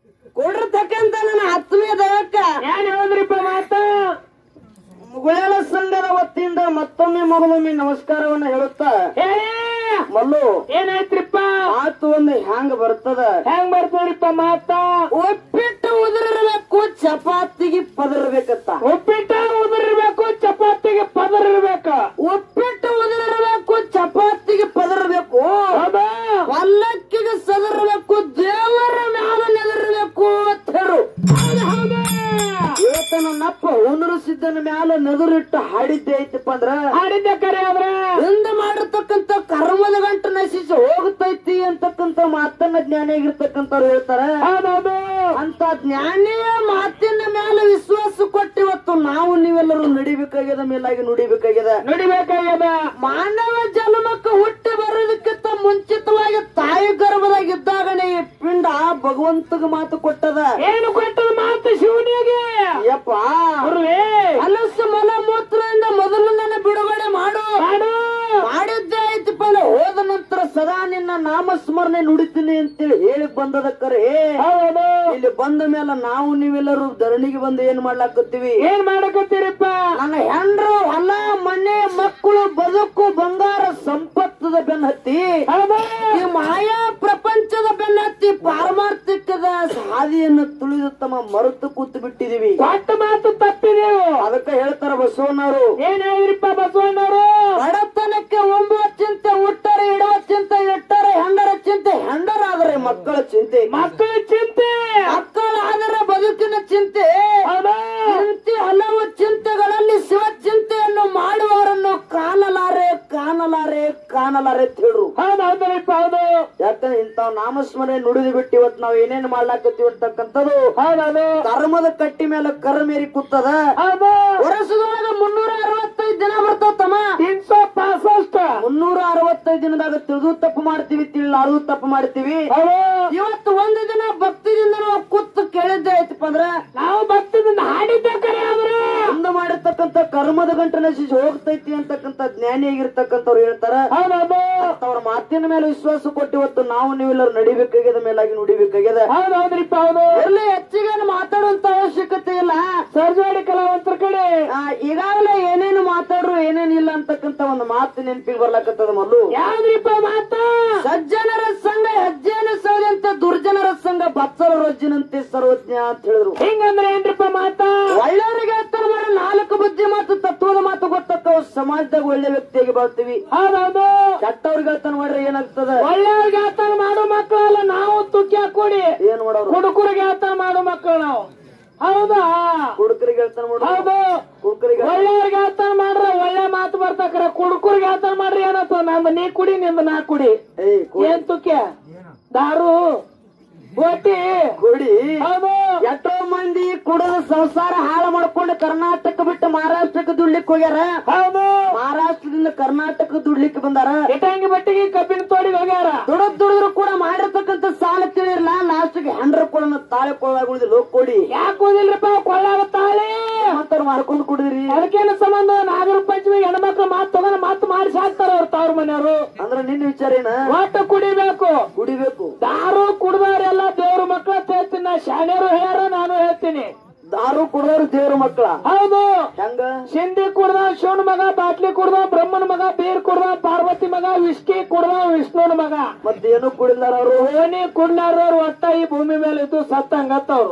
ಕೊಡಿರ್ತಕ್ಕಂತ ನನ್ನ ಆತ್ಮೀಯ ದೈವಕ್ಕ ಏನ್ ಹೇಳಿದ್ರಿಪ್ಪ ಮಾತ ಮುಗುಳೇಲ ಸಂಘದ ವತಿಯಿಂದ ಮತ್ತೊಮ್ಮೆ ಮಗದೊಮ್ಮೆ ನಮಸ್ಕಾರವನ್ನ ಹೇಳುತ್ತಾ ಹೇಳಿ ಮಲ್ಲು ಏನಾಯ್ತ್ರಿಪ್ಪ ಮಾತು ಒಂದು ಹ್ಯಾಂಗ ಬರ್ತದ ಹೆಂಗ್ ಬರ್ತದ್ರಿಪ್ಪ ಮಾತ ಒಪ್ಪಿಟ್ಟು ಉದುರಿರ್ಬೇಕು ಚಪಾತಿಗೆ ಪದರ್ಬೇಕತ್ತ ಉಪ್ಪಿಟ್ಟ ಉದುರಿರ್ಬೇಕು ಚಪಾತಿಗೆ ಪದರ್ ಇರ್ಬೇಕು ಒಪ್ಪಿಟ್ಟು ಉದುರಿರ್ಬೇಕು ಚಪಾತಿಗೆ ಪದರ್ಬೇಕು ಹೌದಾ ಪಲ್ಲಕ್ಕಿಗೆ ಸದರ್ಬೇಕು ದೇವರ ಮ್ಯಾಲ ನೆದರ್ಬೇಕು ಅಂತ ಹೇಳು ಇವತ್ತ ನನ್ನಪ್ಪ ಉನರು ಸಿದ್ದನ ಮ್ಯಾಲ ನೆದರಿಟ್ಟು ಹಾಡಿದ್ದೆ ಐತಪ್ಪ ಅಂದ್ರ ಹಾಡಿದ್ದೆ ಕರೆ ಆದ್ರೆ ಹಿಂದೆ ಮಾಡಿರ್ತಕ್ಕಂತ ಕರ್ಮದ ಗಂಟು ನಶಿಸಿ ಹೋಗ್ತೈತಿ ಅಂತಕ್ಕಂತ ಮಾತನ್ನ ಜ್ಞಾನಿಯಾಗಿರ್ತಕ್ಕಂಥವ್ರು ಹೇಳ್ತಾರ ಹೌದೌದು ಅಂತ ಜ್ಞಾನಿಯ ಮಾತಿನ ಮೇಲೆ ವಿಶ್ವಾಸ ಕೊಟ್ಟು ಇವತ್ತು ನಾವು ನೀವೆಲ್ಲರೂ ನಡಿಬೇಕಾಗ್ಯದ ಮೇಲಾಗಿ ನುಡಿಬೇಕಾಗ್ಯದ ನುಡಿಬೇಕಾಗ್ಯದ ಮಾನವ ಜನ್ಮಕ್ಕೆ ಹುಟ್ಟಿ ಬರೋದಕ್ಕಿಂತ ಮುಂಚಿತವಾಗಿ ತಾಯಿ ಗರ್ಭದಾಗ ಇದ್ದಾಗನೇ ಈ ಪಿಂಡ ಭಗವಂತಗ ಮಾತು ಕೊಟ್ಟದ ಏನು ಕೊಟ್ಟದ ಮಾತು ಶಿವನಿಗೆ ಯಪ್ಪ ಗುರುವೇ ಅಲಸ ಮಲ ಮೂತ್ರದಿಂದ ಮೊದಲು ನನ್ನ ಬಿಡುಗಡೆ ಮಾಡು ಮಾಡು ಮಾಡಿದ್ದೇ ಐತಿಪ್ಪ ಅಲ್ಲ ಹೋದ ನಂತರ ಸದಾ ನಿನ್ನ ನಾಮಸ್ಮರಣೆ ನುಡಿತೀನಿ ಅಂತೇಳಿ ಹೇಳಿ ಬಂದದ ಕರೆ ಹೌದು ಇಲ್ಲಿ ಬಂದ ಮೇಲೆ ನಾವು ನೀವೆಲ್ಲರೂ ಧರಣಿಗೆ ಬಂದು ಏನ್ ಮಾಡ್ಲಾಕತ್ತೀವಿ ಏನ್ ಮಾಡಕತ್ತೀರಿಪ್ಪ ನನ್ನ ಹೆಂಡ್ರು ಹೊಲ ಮನೆ ಮಕ್ಕಳು ಬದುಕು ಬಂಗಾರ ಸಂಪತ್ತದ ಬೆನ್ನತ್ತಿ ಹೌದಾ ಈ ಮಾಯಾ ಪ್ರಪಂಚದ ಬೆನ್ನತ್ತಿ ಪಾರಮಾರ್ಥಿಕದ ಹಾದಿಯನ್ನು ತುಳಿದು ತಮ್ಮ ಮರೆತು ಕೂತು ಬಿಟ್ಟಿದೀವಿ ಕೊಟ್ಟ ಮಾತು ತಪ್ಪಿದೆವು ಅದಕ್ಕೆ ಹೇಳ್ತಾರ ಬಸವಣ್ಣವರು ಏನ್ ಹೇಳಿದ್ರಿಪ್ಪ ಬಸವಣ್ಣವರು ಬಡತನಕ್ಕೆ ಒಂಬುವ ಚಿಂತೆ ಹುಟ್ಟರೆ ಇಡುವ ಚಿಂತೆ ಇಟ್ಟರೆ ಹೆಂಡರ ಚಿಂತೆ ಹೆಂಡರಾದರೆ ಮಕ್ಕಳ ಚಿಂತೆ ಮಕ್ಕಳ ಚಿಂತೆ ಮಕ್ಕಳಾದರೆ ಬದುಕಿನ ಚಿಂತೆ ಹೌದಾ ಇಂತಿ ಹಲವು ಚಿಂತೆಗಳಲ್ಲಿ ಶಿವ ಚಿಂತೆಯನ್ನು ಮಾಡುವವರನ್ನು ಕಾಣಲಾರೆ ಕಾಣಲಾರೆ ಕಾಣಲಾರೆ ಅಂತ ಹೇಳ್ರು ಹೌದು ಹೌದ್ರಿಪ್ಪ ಹೌದು ಯಾಕಂದ್ರೆ ಇಂತಾವ್ ನಾಮಸ್ಮರಣೆ ನುಡಿದು ಬಿಟ್ಟು ಇವತ್ತು ನಾವ್ ಏನೇನ್ ಮಾಡ್ಲಾಕತ್ತೀವಿ ಅಂತಕ್ಕಂಥದ್ದು ಹೌದೌದು ಧರ್ಮದ ಕಟ್ಟಿ ಮೇಲೆ ಕರ್ಮೇರಿ ಕೂತದ ಹೌದು ವರ್ಷದೊಳಗ ಮುನ್ನೂರ ಅರವತ್ತೈದು ದಿನ ಬರ್ತಾವ ತಮ್ಮ तीन सौ पासष्ट ಮುನ್ನೂರ ಅರವತ್ತೈದು ದಿನದಾಗ ತಿಳಿದು ತಪ್ಪು ಮಾಡ್ತೀವಿ ತಿಳಿಲಾರದು ತಪ್ಪು ಮಾಡ್ತೀವಿ ಹೌದು ಇವತ್ತು ಒಂದು ದಿನ ಭಕ್ತಿದಿಂದ ನಾವು ಕೂತು ಕೇಳಿದ್ದೆ ಐತಪ್ಪ ಅಂದ್ರ ನಾವು ಭಕ್ತದಿಂದ ಹಾಡಿದ್ದೆ ಕರೆ ಆದ್ರೆ ಮುಂದೆ ಮಾಡಿರ್ತಕ್ಕಂಥ ಕರ್ಮದ ಗಂಟೆ ನಶಿಸಿ ಹೋಗ್ತೈತಿ ಅಂತಕ್ಕಂಥ ಜ್ಞಾನಿಯಾಗಿರ್ತಕ್ಕಂಥವ್ರು ಹೇಳ್ತಾರ ಹೌದೌದು ಅವ್ರ ಮಾತಿನ ಮೇಲೆ ವಿಶ್ವಾಸ ಕೊಟ್ಟು ಇವತ್ತು ನಾವು ನೀವೆಲ್ಲರೂ ನಡಿಬೇಕಾಗ್ಯದ ಮೇಲಾಗಿ ನುಡಿಬೇಕಾಗ್ಯದ ಹೌದು ಹೌದ್ರಿಪ್ಪ ಹೌದು ಎಲ್ಲಿ ಹೆಚ್ಚಿಗೆ ಮಾತಾಡುವಂತ ಅವಶ್ಯಕತೆ ಇಲ್ಲ ಸರ್ಜಾಡಿ ಕಲಾವಂತರ ಕಡೆ ಆ, ಈಗಾಗಲೇ ಏನೇನು ಮಾತಾಡ್ರು ಏನೇನಿಲ್ಲ ಅಂತಕ್ಕಂಥ ಒಂದು ಮಾತು ನೆನಪಿಗೆ ಬರ್ಲಾಕತ್ತದ ಮೊದಲು ಯಾವ್ದ್ರಿಪ್ಪ ಮಾತ ಸಜ್ಜನರ ಸಂಘ ಹೆಜ್ಜೆಯನ್ನು ಸೌದಂತೆ ದುರ್ಜನರ ಸಂಘ ಬತ್ಸರ ರೊಜ್ಜಿನಂತೆ ಸರ್ವಜ್ಞ ಅಂತ ಹೇಳಿದ್ರು ಹಿಂಗಂದ್ರೆ ಏನ್ರಿಪ್ಪ ಮಾತ ಒಳ್ಳೆಯವರಿಗೆ ಹೇಳ್ತಾರ ಮಾಡಿ ನಾಲ್ಕು ಬುದ್ಧಿ ಮಾತು ತತ್ವದ ಮಾತು ಗೊತ್ತಕ್ಕವು ಸಮಾಜದಾಗ ಒಳ್ಳೆ ವ್ಯಕ್ತಿಯಾಗಿ ಬಾಳ್ತೀವಿ ಹೌದೌದು ಕೆಟ್ಟವ್ರಿಗೆ ಹೇಳ್ತಾನ ಮಾಡ್ರಿ ಏನಾಗ್ತದ ಒಳ್ಳೆಯವ್ರಿಗೆ ಆತನ ಮಾಡೋ ಮಕ್ಕಳಲ್ಲ ನಾವು ತುಕ್ಕಿ ಹಾಕೊಡಿ ಏನ್ ಮಾಡೋರು ಹುಡುಗರಿಗೆ ಆತನ ಮಾಡೋ ಮಕ್ಕಳು ನಾವು ಹೌದಾ ಹುಡುಕರಿಗೆ ಹೇಳ್ತಾನ ಮಾಡು ಹೌದು ಹುಡುಕರಿಗೆ ಒಳ್ಳೆಯವ್ರಿಗೆ ಆತನ ಮಾಡ್ರ ಒಳ್ಳೆ ಮಾತು ಬರ್ತಾಕ್ರ ಕುಡುಕರಿಗೆ ಆತನ ಮಾಡ್ರಿ ಏನತ್ತ ನಂದು ನೀ ಕುಡಿ ನಿಂದ ನಾ ಕುಡಿ ಏಯ್ ಕೊ- ಏನ್ ತುಕ್ಕೆ ದಾರು ಒಟ್ಟಿ ಕೊಡಿ ಹೌದು ಎಷ್ಟೋ ಮಂದಿ ಕುಡಿದ ಸಂಸಾರ ಹಾಳು ಮಾಡ್ಕೊಂಡು ಕರ್ನಾಟಕ ಬಿಟ್ಟು ಮಹಾರಾಷ್ಟ್ರಕ್ಕೆ ದುಡ್ಲಿಕ್ಕೆ ಹೋಗ್ಯಾರ ಹೌದು ಮಹಾರಾಷ್ಟ್ರದಿಂದ ಕರ್ನಾಟಕ ದುಡ್ಲಿಕ್ಕೆ ಬಂದಾರ ಇಟಂಗಿ ಬಟ್ಟಿಗೆ ಕಬ್ಬಿನ ತೋಡಿ ಹೋಗ್ಯಾರ ದುಡದ್ ದುಡಿದ್ರು ಕೂಡ ಮಾಡಿರ್ತಕ್ಕಂಥ ಸಾಲ ತಿಳಿರಲ್ಲ ಲಾಸ್ಟ್ಗೆ ಹೆಂಡ್ರ ಕೂಡ ತಾಳೆ ಕೊಳ್ಳಾಗ ಉಳಿದಿಲ್ಲ ಹೋಗ್ ಕೊಡಿ ಯಾಕೆ ಓದಿಲ್ರಿಪ್ಪ ಕೊಳ್ಳಾಗ ತಾಳೆ ಮತ್ತಾರ ಮಾರ್ಕೊಂಡು ಕುಡಿದ್ರಿ ಅದಕ್ಕೇನು ಸಂಬಂಧ ನಾಗರ ಪಂಚಮಿ ಹೆಣ್ಮಕ್ಳು ಮಾತು ತಗೊಂಡ್ ಮಾತು ಮಾಡಿಸಿ ಹಾಕ್ತಾರ ಅವ್ರ ತವ್ರ ಮನೆಯವರು ಅಂದ್ರ ನಿನ್ನ ವಿಚಾರ ಏನ ಒಟ್ಟು ಕುಡಿಬೇಕು ಕುಡಿಬೇಕು ದಾರು ಕುಡ್ದವ್ರೆಲ್ಲ ದೇವ್ರ ಮಕ್ಕಳ ಅಂತ ಹೇಳ್ತೀನಿ ನಾ ಶಾಣ್ಯರು ಹೇಳ್ಯಾರ ನಾನು ಹೇಳ್ತೀನಿ ದಾರು ಕುಡ್ದವ್ರು ದೇವ್ರ ಮಕ್ಕಳ ಹೌದು ಹೆಂಗ ಸಿಂಧಿ ಕುಡ್ದ ಶಿವನ ಮಗ ಬಾಟ್ಲಿ ಕುಡ್ದ ಬ್ರಹ್ಮನ ಮಗ ಬೀರ್ ಕುಡ್ದ ಪಾರ್ವತಿ ಮಗ ವಿಷ್ಕಿ ಕುಡ್ದ ವಿಷ್ಣುನ ಮಗ ಮತ್ತೇನು ಕುಡಿದಾರ ಅವರು ಓಣಿ ಕುಡ್ಲಾರ್ದವ್ರು ಒಟ್ಟ ಈ ಭೂಮಿ ಮೇಲೆ ಇದ್ದು ಸತ್ತಂಗತ್ತವ್ರು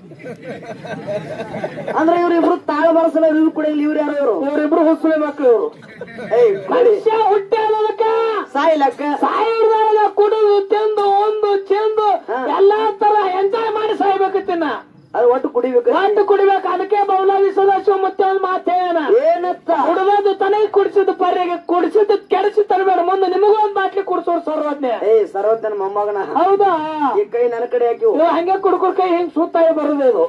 ಅಂದ್ರೆ ಇವ್ರಿಬ್ರು ತಾಳ ಬರಸಲ ಇವ್ರು ಕುಡಿಯಲ್ಲ ಇವ್ರು ಯಾರು ಇವರು ಇವರಿಬ್ರು ಹುಸುಳಿ ಮಕ್ಳು ಇವ್ರು ಏಯ್ ಕುಡಿ ಮನುಷ್ಯ ಹುಟ್ಟ್ಯಾದಕ್ಕ ಸಾಯಿಲಕ್ಕ ಸಾಯಿಡ್ದಾಗ ಕುಡಿದು ತಿಂದು ಒಂದು ಚೆಂದು ಎಲ್ಲಾ ತರ ಎಂಜಾಯ್ ಮಾಡಿ ಸಾಯ್ಬೇಕತ್ತಿನ ಅದು ಒಟ್ಟು ಕುಡಿಬೇಕು ಒಟ್ಟು ಕುಡಿಬೇಕು ಅದಕ್ಕೆ ಬೌಲಾದಿ ಸದಾಶಿವ ಮತ್ತೆ ಒಂದು ಮಾತೇನ ಏನತ್ತ ಕುಡಿದದ್ದು ತನಗೆ ಕುಡಿಸಿದ್ದು ಪರ್ಯಾಗೆ ಕುಡಿಸಿದ್ದು ಕೆಡಿಸಿ ತರಬೇಡ ಮುಂದೆ ನಿಮಗೂ ಒಂದ್ ಬಾಟ್ಲಿ ಕುಡಿಸೋರು ಸರ್ವಜ್ಞೆ ಏಯ್ ಸರ್ವಜ್ಞನ ಮೊಮ್ಮಗನ ಹೌದಾ ಈ ಕೈ ನನ್ನ ಕಡೆ ಹಾಕಿವು ಇವ್ ಹಂಗೆ ಕುಡ್ಕುಡ್ ಕೈ ಹಿಂಗ್ ಸುತ್ತಾಗಿ ಬರೋದು ಇದು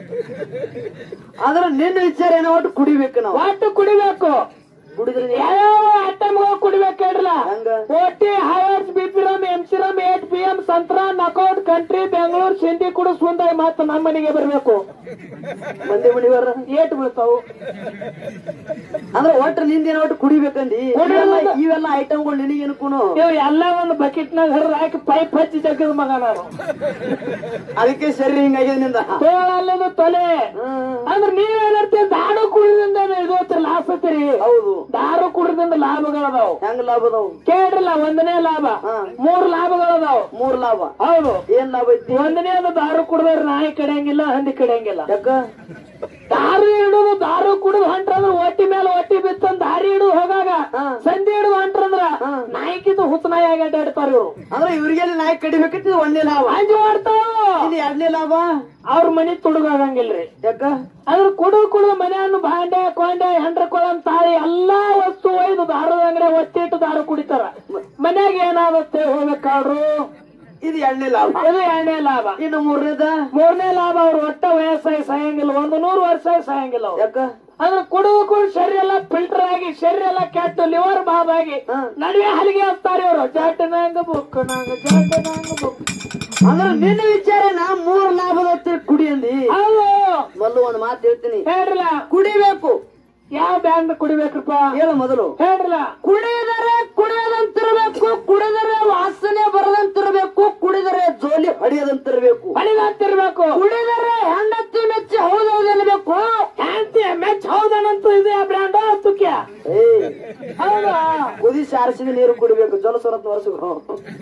ಆದ್ರೆ ನಿನ್ನ ವಿಚಾರ ಏನೋ ಒಟ್ಟು ಕುಡಿಬೇಕು ನಾವು ಒಟ್ಟು ಕುಡಿಬೇಕು ಕುಡಿದ್ರೆ ನೀ- ಯಾವ ಐಟಮ್ಗಳು ಕುಡಿಬೇಕು ಹೇಳ್ರಲ್ಲ ಹೆಂಗ OT Haywards BP rum MC rum eight P M ಸಂತ್ರ ನಕೌಟ್ ಕಂಟ್ರಿ ಬೆಂಗಳೂರು ಸಿಂಧಿ ಕುಡಿಸ್ ಮುಂದಾಗಿ ಮಾತ್ರ ನಮ್ಮ ಮನೆಗೆ ಬರ್ಬೇಕು ಮಂದಿ ಮಣಿವರ ಏಟ್ ಬೀಳ್ತಾವು ಅಂದ್ರೆ ಒಟ್ಟು ನಿಂದೇನ ಒಟ್ಟು ಕುಡಿಬೇಕಂದಿ ಕುಡಿಯೋದು. ಇವೆಲ್ಲ- ಇವೆಲ್ಲ ಐಟಮ್ಗಳು ನಿನಗೇನು ಕುನು ಇವ್ ಎಲ್ಲ ಒಂದು ಬಕೆಟ್ ನಾಗ ಹರಿದು ಹಾಕಿ ಪೈಪ್ ಹಚ್ಚಿ ಜಗ್ಗದ ಮಗ ನಾನು ಅದಕ್ಕೆ ಶರೀರ ಹಿಂಗಾಗಿದೆ ನಿಂದ ತೋಳಲ್ಲದು ತೊಲೆ ಹ್ಮ್. ಅಂದ್ರೆ ನೀವೇನರ್ತೀವಿ ದಾರು ಕುಡಿದಿಂದ ಇದು ಲಾಸ್ ಹತ್ತೀರಿ ಹೌದು ದಾರು ಕುಡಿದಿಂದ ಲಾಭಗಳದಾವ್ ಹೆಂಗ್ ಲಾಭ ಅದಾವು ಕೇಳ್ರಲ್ಲ ಒಂದನೇ ಲಾಭ ಹಾ. ಮೂರ್ ಲಾಭಗಳದಾವ್ ಮೂರ್ ಲಾಭ ಹೌದು ಏನ್ ಲಾಭ ಐತಿ ಒಂದನೇ ಅದು ದಾರು ಕುಡಿದ್ರೆ ನಾಯಿ ಕಡಿಯಂಗಿಲ್ಲ ಹಂದಿ ಕಡಿಯಂಗಿಲ್ಲ ಯಾಕ ದಾರು ಹಿಡಿದು ದಾರು ಕುಡಿದು ಹೊಂಟ್ರಂದ್ರ ಒಟ್ಟಿ ಮೇಲೆ ಒಟ್ಟಿ ಬಿತ್ತಂದ್ ದಾರಿ ಹಿಡಿದು ಹೋಗಾಗ ಹಾ. ಸಂಧಿ ಹಿಡಿದು ಹೊಂಟ್ರಂದ್ರ ನಾಯಿಕಿದ್ದು ಹುತ್ತನಾಯಿ ಆಗಿ ಅಡ್ಡಾಡ್ತಾರ ಇವ್ರು ಅಂದ್ರೆ ಇವ್ರಿಗೆ ನಾಯಿ ಕಡಿಬೇಕೈತಿ ಒಂದೇ ಲಾಭ ಅಂಜು ಮಾಡ್ತಾವ ಇದು ಎರಡನೇ ಲಾಭ ಅವ್ರ ಮನಿ ತುಡುಗಾಗಂಗಿಲ್ರಿ ಯಾಕ ಅದ್ರ ಕುಡಿದು ಕುಡಿದು ಮನೆಯನ್ನು ಬಾಂಡೆ ಕೊಂಡೆ ಹೆಂಡ್ರ ಕೊಳಂ ತಾಳಿ ಎಲ್ಲಾ ವಸ್ತು ಒಯ್ದು ದಾರದ ಅಂಗಡಿ ಒತ್ತಿಟ್ಟು ದಾರು ಕುಡಿತಾರ ಮನ್ಯಾಗ ಏನಾಗುತ್ತೆ ಹೋಗ್ಬೇಕಾಡ್ರು ಇದು ಎರಡನೇ ಲಾಭ ಇದು ಎರಡನೇ ಲಾಭ ಇನ್ನು ಮೂರನೇದ ಮೂರನೇ ಲಾಭ ಅವ್ರು ಒಟ್ಟ ವಯಸ್ಸಾಗಿ ಸಾಯಂಗಿಲ್ಲ ಒಂದು ನೂರು ವರ್ಷ ಸಾಯಂಗಿಲ್ಲ ಅವ್ರು ಯಾಕ ಅಂದ್ರೆ ಕುಡಿದು ಕುಡಿದು ಶರೀರ ಎಲ್ಲ ಫಿಲ್ಟರ್ ಆಗಿ ಶರೀರ ಎಲ್ಲ ಕೆಟ್ಟು ಲಿವರ್ ಬಾಬ್ ಆಗಿ ಹಾ. ನಡುವೆ ಹಲಿಗೆ ಹಚ್ತಾರೆ ಇವರು ಜಾಟನಾಂಗ ಬುಕ್ ನಾಂಗ ಜಾಟನಾಂಗ ಬುಕ್ ಅಂದ್ರೆ ನಿನ್ನ ವಿಚಾರ ನಾ ಮೂರ್ ಲಾಭದ ಕುಡಿ ಅಂದಿ ಹೌದು ಮೊದಲು ಒಂದ್ ಮಾತು ಹೇಳ್ತೀನಿ ಹೇಳ್ರಲ್ಲ ಕುಡಿಬೇಕು ಯಾವ ಬ್ಯಾಂಕ್ ಕುಡಿಬೇಕ್ರಪ್ಪ ಹೇಳು ಮೊದಲು ಹೇಳ್ರಲ್ಲ ಕುಡಿದರೆ ಕುಡಿಯದಂತಿರ್ಬೇಕು ಕುಡಿದರೆ ವಾಸನೆ ಬರದಂತಿರ್ಬೇಕು ಕುಡಿದರೆ ಜೋಲಿ ಹೊಡೆಯದಂತಿರ್ಬೇಕು ಹೊಳಿದಾಗ್ತಿರ್ಬೇಕು ಕುಡಿದರೆ ಹೆಂಡತಿ ಮೆಚ್ಚಿ ಹೌದೌದನ್ಬೇಕು ಹ್ಯಾಂತಿ ಮೆಚ್ ಹೌದನಂತೂ ಇದೆ ಬ್ರ್ಯಾಂಡ್ ತುಕ್ಯ ಏಯ್ ಹೌದಾ ಕುದಿಸಿ ಆರಿಸಿದ ನೀರು ಕುಡಿಬೇಕು ಜಲ ಸ್ವರತ್ ವರ್ಷಗಳು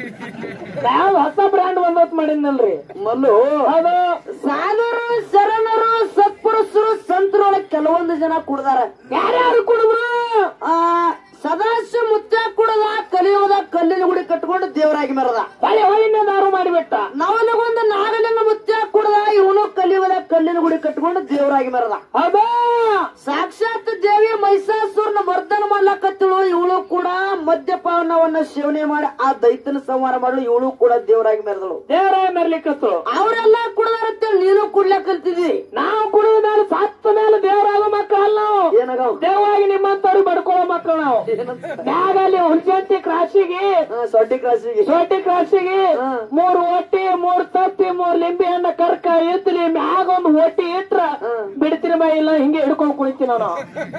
ಯಾವ ಹೊಸ ಬ್ರ್ಯಾಂಡ್ ಬಂದತ್ ಮಾಡಿದ್ನಲ್ರಿ ಮಲ್ಲು ಹೌದು ಸಾಧುರು ಶರಣರು ಸತ್ಪುರುಷರು ಸಂತರೊಳಗೆ ಕೆಲವೊಂದು ಜನ ಕುಡ್ದಾರ ಯಾರ್ಯಾರು ಕುಡಿದ್ರು ಆ ಸದಾಶಿವ ಮುತ್ತ ಕುಡದ ಕಲಿಯುವುದ ಕಲ್ಲಿನ ಗುಡಿ ಕಟ್ಕೊಂಡು ದೇವರಾಗಿ ಮೆರದ ಹೊಳೆ ಹೊಳಿನ ದಾರು ಮಾಡಿಬಿಟ್ಟ ನವಲಗೊಂದು ನಾಗಲಿಂಗ ಮುತ್ತ ಕುಡದ ಇವನು ಕಲಿಯುವುದ ಕಲ್ಲಿನ ಗುಡಿ ಕಟ್ಕೊಂಡು ದೇವರಾಗಿ ಮೆರದ ಹೌದಾ ಸಾಕ್ಷಾತ್ ದೇವಿ ಮಹಿಷಾಸುರನ ಮರ್ದನ ಮಾಡ್ಲಕತ್ತಳು ಇವಳು ಕೂಡ ಮದ್ಯಪಾನವನ್ನ ಸೇವನೆ ಮಾಡಿ ಆ ದೈತನ ಸಂಹಾರ ಮಾಡಲು ಇವಳು ಕೂಡ ದೇವರಾಗಿ ಮೆರೆದಳು ದೇವರಾಯ ಮೆರ್ಲಿಕ್ಕತ್ತು ಅವರೆಲ್ಲ ಕುಡದಾರತ್ತೇಳಿ ನೀನು ಕುಡ್ಲಕ್ ಕಲ್ತಿದ್ದಿ ನಾವು ಕುಡಿದ ಮೇಲೆ ಸತ್ತ ಮೇಲೆ ದೇವರಾಗ ಮಕ್ಕಳು ಅಲ್ಲ ನಾವು ಏನಾಗವ್ ದೇವಾಗಿ ನಿಮ್ಮಂತವ್ರಿಗೆ ಬಡ್ಕೊಳ್ಳೋ ಮಕ್ಕಳು ನಾವು ಮ್ಯಾಗ ಅಲ್ಲಿ ಹುಣಸಂತಿ ಕ್ರಾಸಿಗೆ ಸೊಡ್ಡಿ ಕ್ರಾಸಿಗೆ ಸೋಟಿ ಕ್ರಾಸಿಗೆ ಹಾ. ಮೂರ್ ಒಟ್ಟಿ ಮೂರ್ ತತ್ತಿ ಮೂರ್ ಲಿಂಬೆ ಹಣ್ಣ ಕರ್ಕ ಇದ್ಲಿ ಮ್ಯಾಗ ಒಂದು ಒಟ್ಟಿ ಇಟ್ರ ಹಾ. ಬಿಡ್ತೀನಿ ಬಾ ಇಲ್ಲ ಹಿಂಗೆ ಹಿಡ್ಕೊಂಡ್ ಕುಳಿತೀನಿ ನಾನು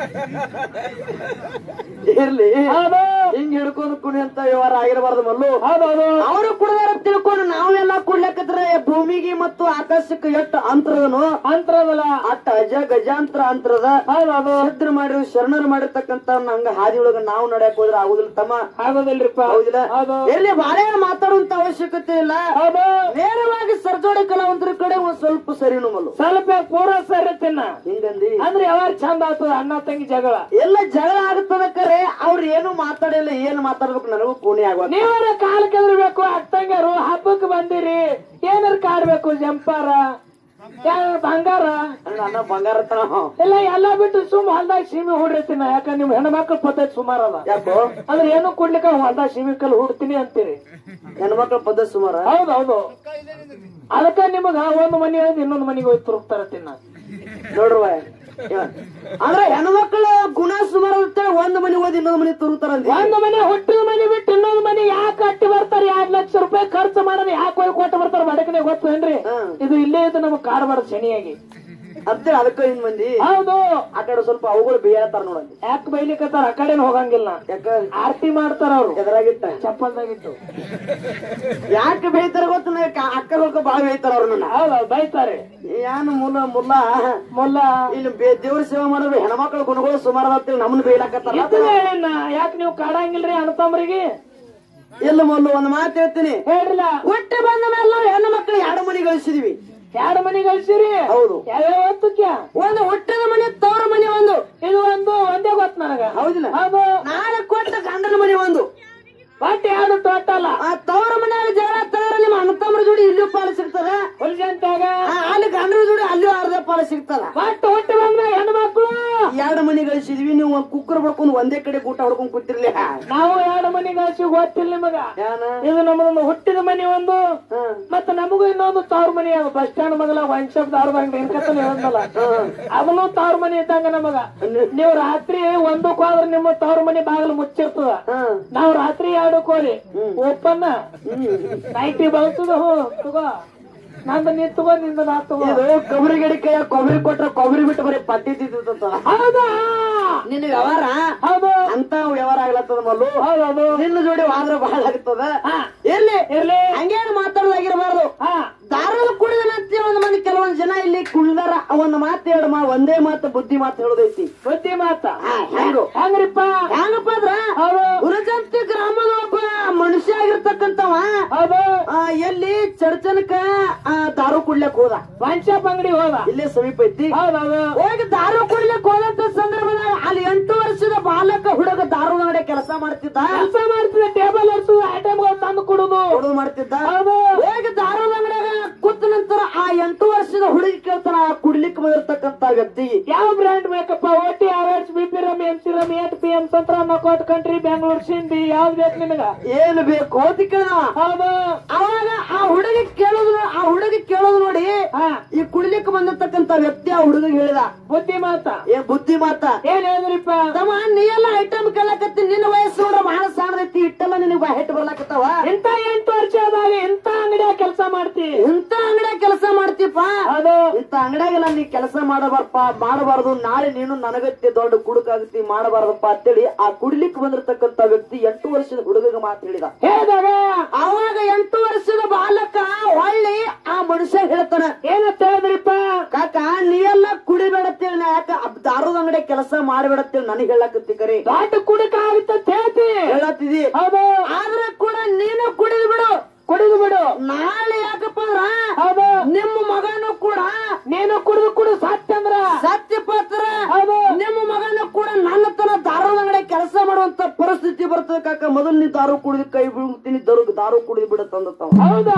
ಇರ್ಲಿ ಹೌದು ಹಿಂಗ್ ಹಿಡ್ಕೊಂಡು ಕುಣಿ ಅಂತ ವ್ಯವಹಾರ ಆಗಿರಬಾರ್ದು ಮಲ್ಲು ಹೌದೌದು ಅವರು ಕುಡ್ದಾರ ತಿಳ್ಕೊಂಡು ನಾವೆಲ್ಲ ಕುಡ್ಲಕತ್ರ ಭೂಮಿಗೆ ಮತ್ತು ಆಕಾಶಕ್ಕೆ ಎಷ್ಟು ಅಂತರದನು ಅಂತರದಲ್ಲ ಅಟ್ಟ ಅಜ ಗಜಾಂತರ ಅಂತರದ ಹೌದೌದು ಸಿದ್ಧರು ಮಾಡಿರು ಶರಣರು ಮಾಡಿರ್ತಕ್ಕಂತ ಹಂಗ ಹಾದಿ ಒಳಗ ನಾವು ನಡ್ಯಾಕ್ ಹೋದ್ರ ಆಗುದಿಲ್ಲ ತಮ್ಮ ಆಗೋದಿಲ್ರಿಪ್ಪ ಹೌದಿಲ್ಲ ಹೌದು ಎಲ್ಲಿ ಬಾಳೆ ಮಾತಾಡುವಂತ ಅವಶ್ಯಕತೆ ಇಲ್ಲ ಹೌದು ನೇರವಾಗಿ ಸರ್ಜೋಡಿ ಕಲಾವಂತರ ಕಡೆ ಒಂದ್ ಸ್ವಲ್ಪ ಸರಿನು ಮಲ್ಲು ಸ್ವಲ್ಪ ಪೂರ ಸರಿ ತಿನ್ನ ಹಿಂಗಂದಿ ಅಂದ್ರೆ ಯಾವಾಗ ಚಂದ ಆಗ್ತದ ಅಣ್ಣ ತಂಗಿ ಜಗಳ ಎಲ್ಲ ಜಗಳ ಆಗುತ್ತದ ಕರೆ ಅವ್ರು ಏನು ಮಾತಾಡಿಲ್ಲ ಏನು ಮಾತಾಡ್ಬೇಕು ನನಗೂ ಕೋಣಿ ಆಗುವ ನೀವರ ಕಾಲ್ ಕೆದರ್ಬೇಕು ಅತ್ತಂಗಾರು ಹಬ್ಬಕ್ಕೆ ಬಂದಿರಿ ಏನಾರ ಕಾಡ್ಬೇಕು ಜಂಪಾರ ಯಾರ ಬಂಗಾರ ನನ್ನ ಬಂಗಾರ ತನ ಎಲ್ಲ ಎಲ್ಲ ಬಿಟ್ಟು ಸುಮ್ ಹೊಲ್ದಾಗ ಸೀಮೆ ಹೊಡಿರ್ತೀನಿ ಯಾಕಂದ್ರೆ ನಿಮ್ ಹೆಣ್ಮಕ್ಳ ಪದ್ಧತಿ ಸುಮಾರ ಅದ ಯಾಕೋ ಅಂದ್ರೆ ಏನು ಕೊಡ್ಲಿಕ್ಕ ಹೊಲ್ದಾಗ ಸೀಮೆ ಕಲ್ ಹುಡ್ತೀನಿ ಅಂತೀರಿ ಹೆಣ್ಮಕ್ಳ ಪದ್ಧತಿ ಸುಮಾರ ಹೌದೌದು ಅದಕ್ಕ ನಿಮಗ ಒಂದ್ ಮನಿ ಹೋಗಿ ಇನ್ನೊಂದ್ ಮನಿಗೆ ಹೋಗಿ ತುರುಕ್ತಾರ ತಿನ್ನ ನೋಡ್ರವ ಅಂದ್ರೆ ಹೆಣ್ಮಕ್ಳ ಗುಣ ಸುಮಾರು ಅಂತೇಳಿ ಒಂದ್ ಮನಿ ಓದಿ ಇನ್ನೊಂದ್ ಮನಿ ತುರುತಾರಂತ ಒಂದ್ ಮನೆ ಹುಟ್ಟಿದ ಮನೆ ಬಿಟ್ಟು ಇನ್ನೊಂದ್ ಮನೆ ಯಾಕೆ ಅಟ್ಟಿ ಬರ್ತಾರೆ ಎರಡ್ ಲಕ್ಷ ರೂಪಾಯಿ ಖರ್ಚು ಮಾಡೋದು ಯಾಕೆ ಹೋಗಿ ಕೊಟ್ಟು ಬರ್ತಾರೆ ಬಡಕನೆ ಗೊತ್ತೇನ್ರಿ ಹ್ಮ್. ಇದು ಇಲ್ಲೇ ಇದು ನಮಗ್ ಕಾಡ್ಬಾರ್ದು ಶನಿಯಾಗಿ ಅಂತೇಳಿ ಅದಕ್ಕ ಹಿಂಗ್ ಮಂದಿ ಹೌದು ಆ ಕಡೆ ಸ್ವಲ್ಪ ಅವುಗಳು ಬೇಯತ್ತಾರ ನೋಡಂడి ಯಾಕೆ ಬೈಲಿಕತ್ತಾರ ಆ ಕಡೆನ ಹೋಗಂಗಿಲ್ಲ ಯಾಕ ಆರತಿ ಮಾಡ್ತಾರ ಅವ್ರು ಎದುರಾಗಿಟ್ಟ ಚಪ್ಪಲ್ದಾಗಿಟ್ಟು ಯಾಕೆ ಬೇಯ್ತಾರ ಗೊತ್ತ ಅಕ್ಕಗಳು ಬಾಳ ಬೇಯ್ತಾರ ಅವ್ರ ನನ್ನ ಹೌದು ಬೈತಾರೆ ಏನ್ ಮುಲ್ಲ ಮುಲ್ಲ ಮೊಲ್ಲ ಇಲ್ಲಿ ಬೇ- ದೇವ್ರ ಸೇವೆ ಮಾಡೋದು ಹೆಣ್ಮಕ್ಳ ಗುಣಗಳು ಸುಮಾರು ಅಂತೇಳಿ ನಮ್ಮನ್ನ ಬೇಯ್ಲಾಕತ್ತಾರ ಇದ್ದು ಹೇಳಿನ ಯಾಕೆ ನೀವು ಕಾಡಂಗಿಲ್ರಿ ಅಣ್ಣತಮ್ರಿಗೆ ಇಲ್ಲ ಮೊಲ್ಲು ಒಂದ್ ಮಾತು ಹೇಳ್ತೀನಿ ಹೇಳ್ರಿಲ್ಲ ಹುಟ್ಟಿ ಬಂದ ಮೇಲೆ ನಾವು ಹೆಣ್ಣು ಮಕ್ಳು ಎರಡು ಮನಿ ಗಳಿಸಿದ್ವಿ ಎರಡು ಮನೆ ಗಳಿಸಿರಿ ಹೌದು ಯಾವ್ಯಾವ ಹೊತ್ತಕ್ಯ ಒಂದು ಹುಟ್ಟಿದ ಮನೆ ತವರ ಮನೆ ಒಂದು ಇದು ಒಂದು ಒಂದೇ ಗೊತ್ತು ನನಗ ಹೌದಿಲ್ಲ ಹೌದು ನಾಳೆ ಕೊಟ್ಟ ಗಂಡನ ಮನೆ ಒಂದು ಒಟ್ಟು ಎರಡು ಟೋಟಲ್ ಆ ತವರ ಮನೆಯಾಗ ಜಗಳ ತಗರ ನಿಮ್ಮ ಅಣ್ಣ ತಮ್ಮರ ಜೋಡಿ ಇಲ್ಲೂ ಪಾಲು ಸಿಗ್ತದ ಹುಲ್ಜಂತಾಗ ಆ, ಅಲ್ಲಿ ಗಂಡನ ಜೋಡಿ ಅಲ್ಲೂ ಅರ್ಧ ಪಾಲು ಸಿಗ್ತದ ಒಟ್ಟು ಹುಟ್ಟಿ ಬಂದ ಹೆಣ್ಣು ಮಕ್ಕಳು ಎರಡು ಮನಿ ಗಳಿಸಿದ್ವಿ ನೀವು ಒಂದ್ ಕುಕ್ಕರ್ ಬಡ್ಕೊಂಡು ಒಂದೇ ಕಡೆ ಊಟ ಹೊಡ್ಕೊಂಡ್ ಕೂತಿರ್ಲಿ ನಾವು ಎರಡು ಮನೆ ಗಳಿಸಿ ಗೊತ್ತಿಲ್ಲ ನಿಮಗ ಏನ ಇದು ನಮ್ಮದೊಂದು ಹುಟ್ಟಿದ ಮನೆ ಒಂದು ಹ್ಮ್. ಮತ್ತೆ ನಮಗೂ ಇನ್ನೊಂದು ತವ್ರ ಮನೆ ಅದು ಬಸ್ ಸ್ಟ್ಯಾಂಡ್ ಮಗಲ ವೈನ್ ಶಾಪ್ ದಾರದಂಗ ಎನ್ಕತ್ತನ ಹೇಳಲ್ಲ ಅದನ್ನು ತವ್ರ ಮನೆ ಇದ್ದಂಗ ನಮಗ ನೀವು ರಾತ್ರಿ ಒಂದಕ್ಕೆ ಹೋದ್ರೆ ನಿಮ್ಮ ತವ್ರ ಮನೆ ಬಾಗಿಲು ಮುಚ್ಚಿರ್ತದ ಹ್ಮ್. ನಾವು ರಾತ್ರಿ ಎರಡಕ್ಕೆ ಹೋರಿ ಓಪನ್ ನೈಟಿ ಬಳಸುದ ಹೋ ತಗೋ ನಂದು ನೀ ತಗೋ ನಿಂದ ನಾ ತಗೋ ಇದು ಕೊಬ್ಬರಿ ಗಿಡ ಕೈಯ ಕೊಬ್ಬರಿ ಕೊಟ್ರ ಕೊಬ್ಬರಿ ಬಿಟ್ಟು ಬರೀ ಪಟ್ಟಿ ತಿಂತ ಹೌದಾ ನಿನ್ನ ವ್ಯವಹಾರ ಹೌದು ಅಂತ ವ್ಯವಹಾರ ಆಗ್ಲತ್ತದ ಮಲ್ಲು ಹೌದೌದು ನಿನ್ನ ಜೋಡಿ ವಾದ್ರ ಬಹಳ ಆಗ್ತದ ಹಾ ಇರ್ಲಿ ಇರ್ಲಿ ಹಂಗೇನು ಮಾತಾಡೋದಾಗಿರ್ಬಾರ್ದು ಹಾ ದಾರದ ಕುಡಿದನ ಅಂತ ಒಂದ್ ಮಂದಿ ಕೆಲವೊಂದ್ ಜನ ಇಲ್ಲಿ ಕುಳ್ದಾರ ಒಂದ್ ಮಾತು ಎರಡು ಮಾ ಒಂದೇ ಮಾತು ಬುದ್ಧಿ ಮಾತು ಹೇಳೋದೈತಿ ಬುದ್ಧಿ ಮಾತ ಹಾ, ಹೆಂಗು? ಹೆಂಗ್ರಿಪ್ಪ ಹೆಂಗಪ್ಪ ಅದ್ರ ಹೌದು ಗುರುಜಂತಿ ಗ್ರಾಮದ ಒಬ್ಬ ಮನುಷ್ಯ ಆಗಿರ್ತಕ್ಕಂಥವ ಹೌದು ಆ, ಎಲ್ಲಿ ಚರ್ಚನಕ ಆ, ದಾರು ಕುಡ್ಲಕ್ ಹೋದ ವಂಶಾಪ್ ಅಂಗಡಿ ಹೋದ ಇಲ್ಲೇ ಸಮೀಪ ಐತಿ ಹೌದೌದು ಹೋಗಿ ದಾರು ಕುಡ್ಲಕ್ ಹೋದಂತ ಸಂದರ್ಭದಾಗ ಅಲ್ಲಿ ಎಂಟು ವರ್ಷದ ಬಾಲಕ ಹುಡುಗ ದಾರು ಅಂಗಡಿ ಕೆಲಸ ಮಾಡ್ತಿದ್ದ ಕೆಲಸ ಮಾಡ್ತಿದ್ದ ಟೇಬಲ್ ಹೊರ್ಸು ಐಟಮ್ಗಳು ತಂದು ಕೊಡುದು ಹೊಡೆದು ಮಾಡ್ತಿದ್ದ ಹೌದು ಹೋಗಿ ದಾರು ಅಂಗಡಿಯಾಗ ಕೂತ ನಂತರ ಆ ಎಂಟು ವರ್ಷದ ಹುಡುಗಿ ಕೇಳ್ತಾನ ಆ ಕುಡ್ಲಿಕ್ಕೆ ಬಂದಿರ್ತಕ್ಕಂತ ವ್ಯಕ್ತಿ ಯಾವ ಬ್ರ್ಯಾಂಡ್ ಬೇಕಪ್ಪ OT R H B P rum M C rum eight P M ಸಂತ್ರ ನಕೋಟ್ ಕಂಟ್ರಿ ಬೆಂಗಳೂರು ಸಿಂಧಿ ಯಾವ್ದು ಬೇಕು ನಿನಗ ಏನ್ ಬೇಕು ಅಂತ ಕೇಳವ ಹೌದು ಅವಾಗ ಆ ಹುಡುಗಿ ಕೇಳೋದು ಆ ಹುಡುಗಿ ಕೇಳೋದು ನೋಡಿ ಹಾ ಈ ಕುಡ್ಲಿಕ್ಕೆ ಬಂದಿರ್ತಕ್ಕಂತ ವ್ಯಕ್ತಿ ಆ ಹುಡುಗ ಹೇಳಿದ ಬುದ್ಧಿ ಮಾತ ಏ ಬುದ್ಧಿ ಮಾತ ಏನ್ ಹೇಳಿದ್ರಿಪ್ಪ ತಮ್ಮ ನೀ ಎಲ್ಲ ಐಟಮ್ ಕೇಳಕತ್ತಿ ನಿನ್ನ ವಯಸ್ಸು ನೋಡ್ರ ಬಹಳ ಸಾಣದೈತಿ ಇಟ್ಟೆಲ್ಲ ನಿನಗೆ ಹೆಟ್ ಬರ್ಲಾಕತ್ತಾವ ಇಂತ ಎಂಟು ವರ್ಷ ಆದಾಗ ಇಂತ ಅಂಗಡಿಯ ಕೆಲಸ ಮಾಡ್ತಿ ಇಂತ ಅಂಗಡಿಯಾಗ ಕೆಲಸ ಮಾಡ್ತೀಪ ಹೌದು ಇಂತ ಅಂಗಡಿಯಾಗೆಲ್ಲ ನೀ ಕೆಲಸ ಮಾಡಬಾರಪ್ಪ ಮಾಡಬಾರದು ನಾಳೆ ನೀನು ನನಗತ್ತೆ ದೊಡ್ಡ ಕುಡುಕಾಗತಿ ಮಾಡಬಾರದಪ್ಪ ಅಂತೇಳಿ ಆ ಕುಡ್ಲಿಕ್ಕೆ ಬಂದಿರತಕ್ಕಂತ ವ್ಯಕ್ತಿ ಎಂಟು ವರ್ಷದ ಹುಡುಗಗೆ ಮಾತು ಹೇಳಿದ ಹೇಳಿದಾಗ ಅವಾಗ ಎಂಟು ವರ್ಷದ ಬಾಲಕ ಹೊಳ್ಳಿ ಆ ಮನುಷ್ಯ ಹೇಳ್ತಾನ ಏನಂತ ಹೇಳಿದ್ರಿಪ್ಪ ಕಾಕ ನೀ ಎಲ್ಲ ಕುಡಿಬೇಡತ್ತೇಳಿ ನಾ ಯಾಕ ದಾರದ ಅಂಗಡಿ ಕೆಲಸ ಮಾಡಬೇಡತ್ತೇಳಿ ನನಗೆ ಹೇಳಕತ್ತಿ ಕರಿ ದೊಡ್ಡ ಕುಡುಕ ಆಗುತ್ತೆ ಅಂತ ಹೇಳ್ತಿ ಹೇಳತ್ತಿದಿ ಹೌದು ಆದ್ರೆ ಕೂಡ ನೀನು ಕುಡಿದು ಬಿಡು ಕುಡಿದು ಬಿಡು ನಾಳೆ ಯಾಕಪ್ಪ ಅಂದ್ರ ಹೌದು ನಿಮ್ಮ ಮಗನು ಕೂಡ ನೀನು ಕುಡಿದು ಕುಡಿದು ಸತ್ಯ ಅಂದ್ರ ಸತ್ಯಪತ್ರ ಹೌದು ನಿಮ್ಮ ಮಗನು ಕೂಡ ನನ್ನ ತರ ದಾರದ ಅಂಗಡಿ ಕೆಲಸ ಮಾಡುವಂತ ಪರಿಸ್ಥಿತಿ ಬರ್ತದೆ ಕಾಕ ಮೊದಲು ನೀ ದಾರು ಕುಡಿದು ಕೈ ಬೀಳ್ತೀನಿ ದರು ದಾರು ಕುಡಿದು ಬಿಡುತ್ತಂದತ್ತವ ಹೌದಾ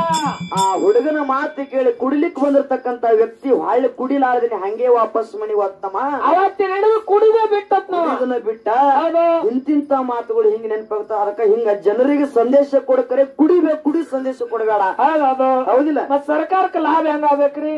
ಆ ಹುಡುಗನ ಮಾತು ಕೇಳಿ ಕುಡಿಲಿಕ್ಕೆ ಬಂದಿರ್ತಕ್ಕಂತ ವ್ಯಕ್ತಿ ಹೊಳ್ಳಿ ಕುಡಿಲಾರ್ದಿನಿ ಹಂಗೆ ವಾಪಸ್ ಮನಿ ಹೋಗ್ತಮ್ಮ ಅವತ್ತಿನ ಹಿಡಿದು ಕುಡಿದೇ ಬಿಟ್ಟತ್ ನಾವು ಇದನ್ನ ಬಿಟ್ಟ ಹೌದು ಇಂತಿಂತ ಮಾತುಗಳು ಹಿಂಗ್ ನೆನಪಾಗ್ತಾವ ಅದಕ್ಕ ಹಿಂಗ ಜನರಿಗೆ ಸಂದೇಶ ಕೊಡಕರೆ ಕುಡಿಬೇಕು ಕುಡಿ ಸಂದೇಶ ಕೊಡಬೇಡ ಹೌದೌದು ಹೌದಿಲ್ಲ ಮತ್ ಸರ್ಕಾರಕ್ಕೆ ಲಾಭ ಹೆಂಗ ಆಗ್ಬೇಕ್ರಿ